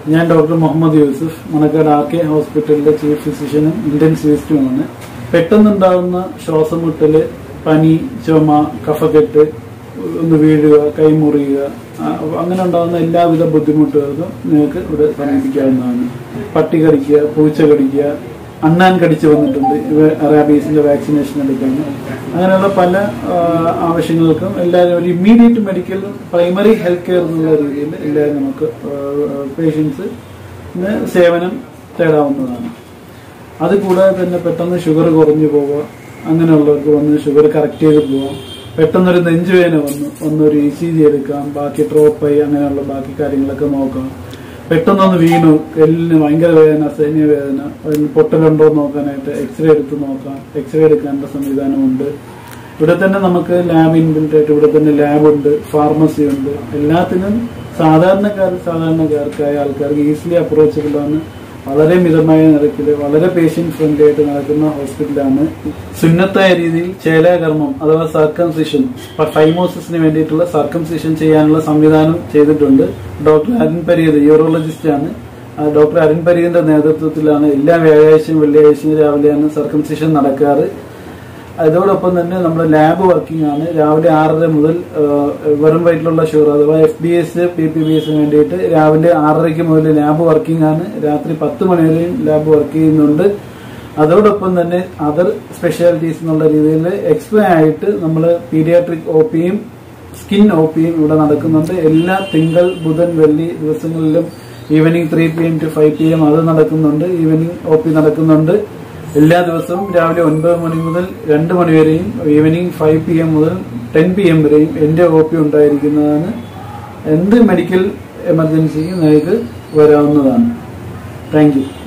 ഞാൻ doctor Muhammad Yusuf Manakkad R K ഹോസ്പിറ്റലിലെ chief ഫിസിഷ്യനും ഇന്റൻസിവിസ്റ്റുമാണ് പെട്ടെന്നുണ്ടാകുന്ന ശ്വാസം മുട്ടല് പനി ചുമ കഫക്കെട്ട് ഒന്ന് വീഴുക കൈമുറിയുക ആ, അങ്ങനെ ഉണ്ടാകുന്ന എല്ലാവിധ ബുദ്ധിമുട്ടുകൾക്കും നിങ്ങൾക്ക് ഇവിടെ സമീപിക്കാവുന്നതാണ് പട്ടി കടിക്കുക പൂച്ച കടിക്കുക അണ്ണാൻ കടിച്ചു വന്നിട്ടുണ്ട് ഇവ റാബീസിന്റെ വാക്സിനേഷൻ എടുക്കാൻ അങ്ങനെയുള്ള പല ആ, ആവശ്യങ്ങൾക്കും എല്ലാവരും ഒരു immediate medical primary health care എന്നുള്ള രീതിയിൽ എല്ലാവരും നമുക്ക് പേഷ്യൻസ് സേവനം തേടാവുന്നതാണ് അത് കൂടാതെ തന്നെ പെട്ടെന്ന് ഷുഗർ കുറഞ്ഞു പോവുക അങ്ങനെയുള്ളവർക്ക് വന്ന് ഷുഗർ കറക്റ്റ് ചെയ്ത് പോവാം പെട്ടെന്നൊരു നെഞ്ചുവേദന വന്നു ഒന്നൊരു ഇ സി ജി എടുക്കാം ബാക്കി ട്രോപ്പൈ അങ്ങനെയുള്ള ബാക്കി കാര്യങ്ങളൊക്കെ നോക്കാം പെട്ടെന്നൊന്ന് വീണു എല്ലിന് ഭയങ്കര വേദന സൈന്യ വേദന അതിന് പൊട്ടലുണ്ടോ എന്ന് നോക്കാനായിട്ട് എക്സ്റേ എടുത്ത് നോക്കാം എക്സ്റേ എടുക്കാനുള്ള സംവിധാനമുണ്ട് ഇവിടെ തന്നെ നമുക്ക് ലാബ് ഇൻബിൽറ്റ് ആയിട്ട് ഇവിടെ തന്നെ ലാബ് ഉണ്ട് ഫാർമസി ഉണ്ട് എല്ലാത്തിനും സാധാരണക്കാർ സാധാരണക്കാർക്കായ ആൾക്കാർക്ക് ഈസിലി അപ്രോച്ചബിൾ ആണ് വളരെ മിതമായ നിരക്കിൽ വളരെ പേഷ്യന്റ് ഫ്രണ്ട്ലി ആയിട്ട് നടക്കുന്ന ഹോസ്പിറ്റലാണ് സുന്നത്തായ രീതിയിൽ ചേലാകർമ്മം അഥവാ സർക്കംസിഷൻ ഫൈമോസിന് വേണ്ടിയിട്ടുള്ള സർക്കംസിഷൻ ചെയ്യാനുള്ള സംവിധാനം ചെയ്തിട്ടുണ്ട് ഡോക്ടർ അരുൺ പരീത് യൂറോളജിസ്റ്റ് ആണ് ആ ഡോക്ടർ അരുൺ പരീതിന്റെ നേതൃത്വത്തിലാണ് എല്ലാ വ്യാഴാഴ്ചയും വെള്ളിയാഴ്ചയും രാവിലെയാണ് സർക്കംസിഷൻ നടക്കാറ് അതോടൊപ്പം തന്നെ നമ്മുടെ ലാബ് വർക്കിംഗ് ആണ് രാവിലെ ആറര മുതൽ ആ, വെറും വയറ്റിലുള്ള ഷുഗർ അഥവാ F B S P P B എസിന് വേണ്ടിയിട്ട് രാവിലെ ആറരയ്ക്ക് മുതൽ ലാബ് വർക്കിംഗ് ആണ് രാത്രി പത്ത് മണി വരെയും ലാബ് വർക്ക് ചെയ്യുന്നുണ്ട് അതോടൊപ്പം തന്നെ അതർ സ്പെഷ്യാലിറ്റീസ് എന്നുള്ള രീതിയിൽ എക്സ്ട്രാ ആയിട്ട് നമ്മൾ പീഡിയാട്രിക് ഒ പിയും സ്കിൻ ഒ പിയും ഇവിടെ നടക്കുന്നുണ്ട് എല്ലാ തിങ്കൾ ബുധൻ വെള്ളി ദിവസങ്ങളിലും evening three P M to five P M അത് നടക്കുന്നുണ്ട് ഈവനിങ് ഒ പി നടക്കുന്നുണ്ട് എല്ലാ ദിവസവും രാവിലെ ഒൻപത് മണി മുതൽ രണ്ട് മണി വരെയും ഈവനിങ് ഫൈവ് പി എം മുതൽ ടെൻ പി എം വരെയും എന്റെ ഒ പി ഉണ്ടായിരിക്കുന്നതാണ് എന്ത് മെഡിക്കൽ എമർജൻസിക്കും നിങ്ങൾക്ക് വരാവുന്നതാണ് താങ്ക് യു